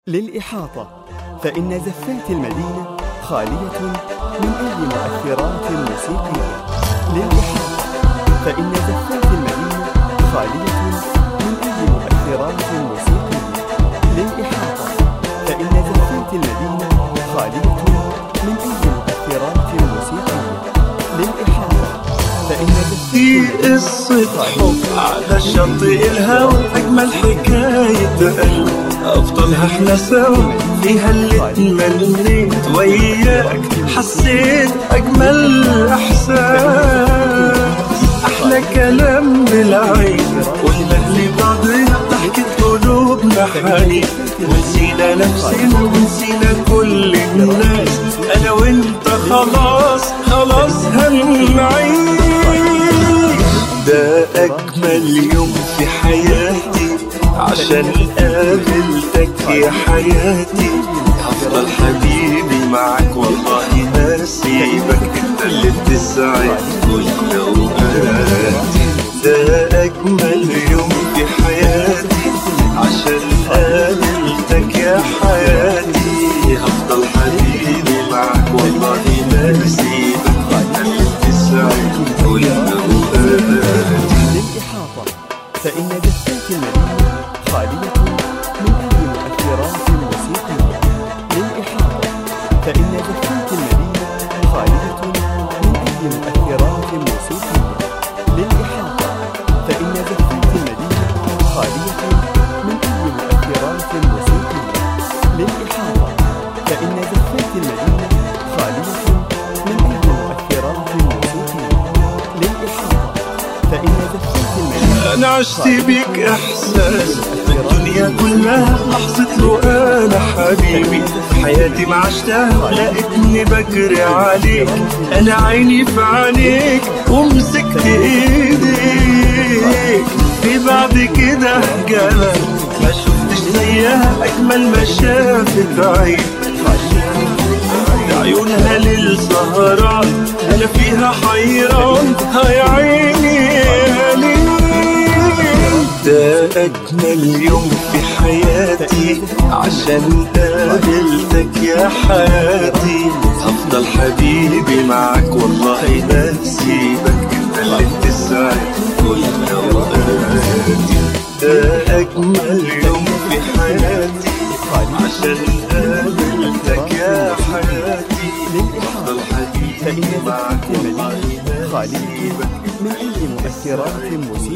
للإحاطة فإن زفات المدينة خالية من أي مؤثرات موسيقية للإحاطة فإن زفات المدينة خالية من أي مؤثرات موسيقية للإحاطة فإن زفات المدينة خالية من أي مؤثرات موسيقية للإحاطة فإن زفات دي قصة حب على شاطئ الهوى أجمل حكاية قلب أفضلها احنا سوا فيها اللي اتمنيت وياك حسيت أجمل إحساس أحلى كلام بالعين قلنا لبعضنا ضحكة قلوبنا حنين ونسينا نفسنا ونسينا كل الناس أنا وأنت خلاص خلاص هنعيش ده أجمل يوم في حياتي عشان قابلتك يا حياتي هفضل حبيبي معاك والله ما سيبك انت اللي بتسعد كل اوقاتي ده اجمل يوم في حياتي عشان قابلتك يا حياتي هفضل حبيبي معاك والله ما سيبك انت اللي بتسعد كل اوقاتي للإحاطة فإن جثات المدينة خالية من أي مؤثرات موسيقية للإحاطة فإن جثات المدينة خالية من أي مؤثرات موسيقية للإحاطة فإن جثات المدينة خالية من أي مؤثرات موسيقية للإحاطة فإن جثات المدينة خالية من أي مؤثرات موسيقية للإحاطة فإن جثات المدينة انا عشت بيك احساس الدنيا كلها لحظة له انا حبيبي حياتي ما عشتها لقيتني بجري عليك انا عيني في عينيك ومسكت ايديك في بعد كده جمال ما شفتش زيها اجمل ما شافت عين عيونها للسهران انا فيها حيران هاي عيني يا ليل ده اجمل يوم في حياتي عشان قابلتك يا حياتي هفضل حبيبي معاك والله ما سيبك انت اللي بتسعد كل اوقاتي ده اجمل يوم في حياتي عشان قابلتك يا حياتي هفضل فإن حبيبي معاك جثات والله المدينة ما خالية سيبك من أي مؤثرات موسيقية